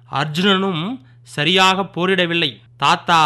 அர்ஜுனனும் சரியாக போரிடவில்லை தாத்தா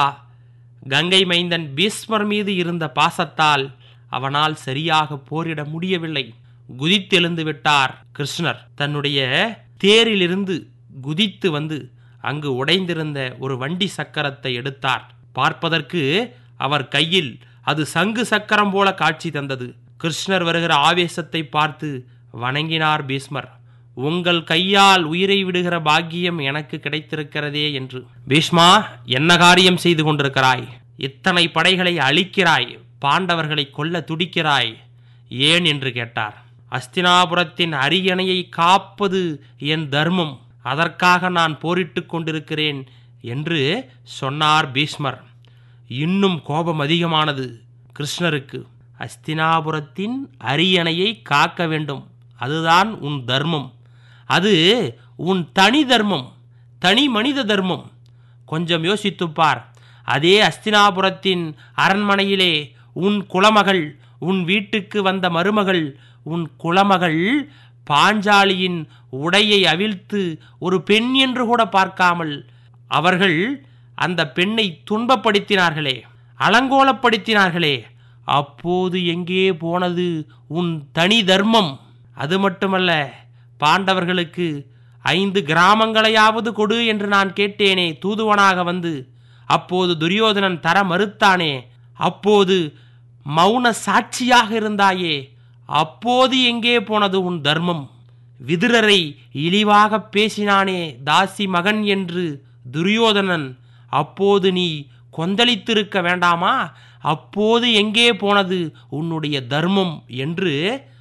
கங்கை மைந்தன் பீஸ்மர் மீது இருந்த பாசத்தால் அவனால் சரியாக போரிட முடியவில்லை குதித்தெழுந்து விட்டார் கிருஷ்ணர் தன்னுடைய தேரிலிருந்து குதித்து வந்து அங்கு உடைந்திருந்த ஒரு வண்டி சக்கரத்தை எடுத்தார் பார்ப்பதற்கு அவர் கையில் அது சங்கு சக்கரம் போல காட்சி தந்தது கிருஷ்ணர் வருகிற ஆவேசத்தை பார்த்து வணங்கினார் பீஸ்மர் உங்கள் கையால் உயிரை விடுகிற பாக்கியம் எனக்கு கிடைத்திருக்கிறதே என்று பீஷ்மா என்ன காரியம் செய்து கொண்டிருக்கிறாய் இத்தனை படைகளை அழிக்கிறாய் பாண்டவர்களை கொல்ல துடிக்கிறாய் ஏன் என்று கேட்டார் அஸ்தினாபுரத்தின் அரியணையை காப்பது என் தர்மம் அதற்காக நான் போரிட்டுக் கொண்டிருக்கிறேன் என்று சொன்னார் பீஷ்மர் இன்னும் கோபம் அதிகமானது கிருஷ்ணருக்கு அஸ்தினாபுரத்தின் அரியணையை காக்க வேண்டும் அதுதான் உன் தர்மம் அது உன் தனி தர்மம் தனி மனித தர்மம் கொஞ்சம் யோசித்துப் பார் அதே அஸ்தினாபுரத்தின் அரண்மனையிலே உன் குலமகள் உன் வீட்டுக்கு வந்த மருமகள் உன் குலமகள் பாஞ்சாலியின் உடையை அவிழ்த்து ஒரு பெண் என்று கூட பார்க்காமல் அவர்கள் அந்த பெண்ணை துன்பப்படுத்தினார்களே அலங்கோலப்படுத்தினார்களே அப்போது எங்கே போனது உன் தனி தர்மம் அது மட்டுமல்ல பாண்டவர்களுக்கு ஐந்து கிராமங்களையாவது கொடு என்று நான் கேட்டேனே தூதுவனாக வந்து அப்போது துரியோதனன் தர மறுத்தானே அப்போது மௌன சாட்சியாக இருந்தாயே அப்போது எங்கே போனது உன் தர்மம் விதுரரை இழிவாக பேசினானே தாசி மகன் என்று துரியோதனன் அப்போது நீ கொந்தளித்திருக்க வேண்டாமா அப்போது எங்கே போனது உன்னுடைய தர்மம் என்று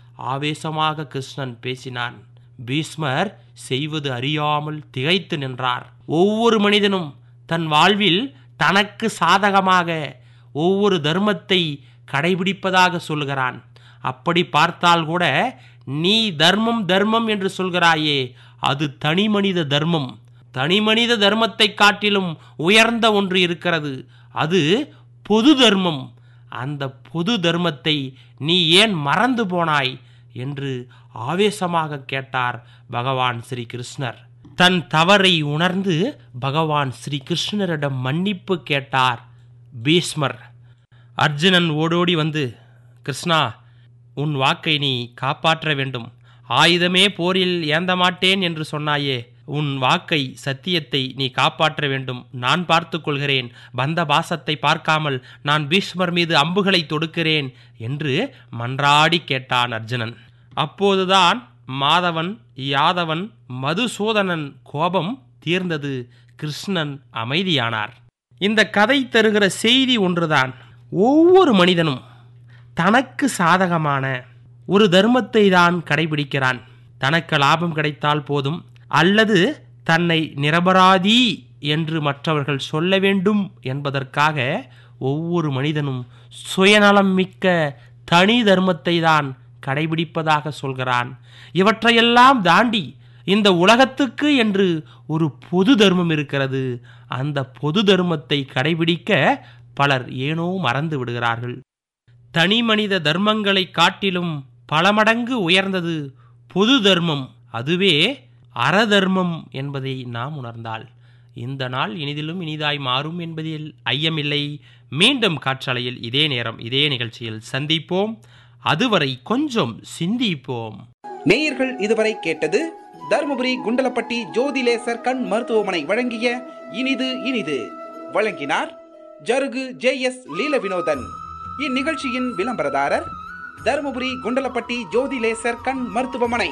ஆவேசமாக கிருஷ்ணன் பேசினான் பீஸ்மர் செய்வது அறியாமல் திகைத்து நின்றார் ஒவ்வொரு மனிதனும் தன் வாழ்வில் தனக்கு சாதகமாக ஒவ்வொரு தர்மத்தை கடைபிடிப்பதாக சொல்கிறான் அப்படி பார்த்தால் கூட நீ தர்மம் தர்மம் என்று சொல்கிறாயே அது தனி மனித தர்மம் தனி மனித தர்மத்தை காட்டிலும் உயர்ந்த ஒன்று இருக்கிறது அது பொது தர்மம் அந்த பொது தர்மத்தை நீ ஏன் மறந்து போனாய் என்று ஆவேசமாக கேட்டார் பகவான் ஸ்ரீ கிருஷ்ணர் தன் தவறை உணர்ந்து பகவான் ஸ்ரீ கிருஷ்ணரிடம் மன்னிப்பு கேட்டார் பீஷ்மர் அர்ஜுனன் ஓடோடி வந்து கிருஷ்ணா உன் வாக்கை நீ காப்பாற்ற வேண்டும் ஆயுதமே போரில் ஏந்த மாட்டேன் என்று சொன்னாயே உன் வாக்கை சத்தியத்தை நீ காப்பாற்ற வேண்டும் நான் பார்த்துக் கொள்கிறேன் பந்த பாசத்தை பார்க்காமல் நான் பீஷ்மர் மீது அம்புகளை தொடுக்கிறேன் என்று மன்றாடி கேட்டான் அர்ஜுனன் அப்போதுதான் மாதவன் யாதவன் மதுசூதனன் கோபம் தீர்ந்தது கிருஷ்ணன் அமைதியானார் இந்த கதை தருகிற செய்தி ஒன்றுதான் ஒவ்வொரு மனிதனும் தனக்கு சாதகமான ஒரு தர்மத்தை தான் கடைபிடிக்கிறான் தனக்கு லாபம் கிடைத்தால் போதும் அல்லது தன்னை நிரபராதி என்று மற்றவர்கள் சொல்ல வேண்டும் என்பதற்காக ஒவ்வொரு மனிதனும் சுயநலம் மிக்க தனி தர்மத்தை தான் கடைபிடிப்பதாக சொல்கிறான் இவற்றையெல்லாம் தாண்டி இந்த உலகத்துக்கு என்று ஒரு பொது தர்மம் இருக்கிறது அந்த பொது தர்மத்தை கடைபிடிக்க பலர் ஏனோ மறந்து விடுகிறார்கள் தனி மனித தர்மங்களை காட்டிலும் பல மடங்கு உயர்ந்தது பொது தர்மம் அதுவே அறதர்மம் என்பதை நாம் உணர்ந்தால் இந்த நாள் இனிதிலும் இனிதாய் மாறும் என்பதில் ஐயமில்லை மீண்டும் காற்றலையில் இதே நேரம் இதே நிகழ்ச்சியில் சந்திப்போம் அதுவரை கொஞ்சம் சிந்திப்போம் நேயர்கள் இதுவரை கேட்டது தருமபுரி குண்டலப்பட்டி ஜோதிலேசர் கண் மருத்துவமனை வழங்கிய இனிது இனிது வழங்கினார் ஜருகு ஜே எஸ் லீல வினோதன் இந்நிகழ்ச்சியின் விளம்பரதாரர் தருமபுரி குண்டலப்பட்டி ஜோதிலேசர் கண் மருத்துவமனை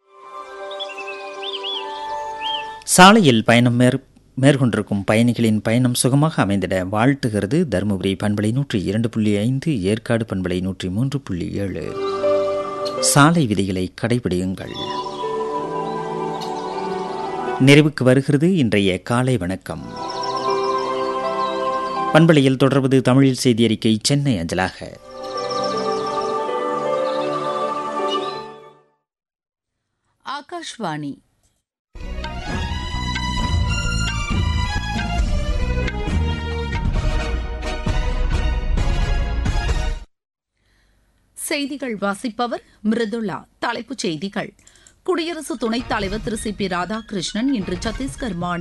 சாலையில் பயணம் மேற் மேற்கொண்டிருக்கும் பயணிகளின் பயணம் சுகமாக அமைந்திட வாழ்த்துகிறது தருமபுரி பண்பலை நூற்றி இரண்டு புள்ளி ஐந்து ஏற்காடு பண்பலை நூற்றி மூன்று புள்ளி ஏழு சாலை விதிகளை கடைபிடியுங்கள் நிறைவுக்கு வருகிறது இன்றைய காலை வணக்கம் பண்பலையில் தொடர்வது தமிழில் செய்தி அறிக்கை சென்னை அஞ்சலாக ஆகாஷ்வாணி செய்திகள் வாசிப்பவர் மிருதுளா தலைப்புச் செய்திகள் குடியரசு துணைத் தலைவர் திரு சி பி ராதாகிருஷ்ணன் இன்று சத்தீஸ்கர் மாநில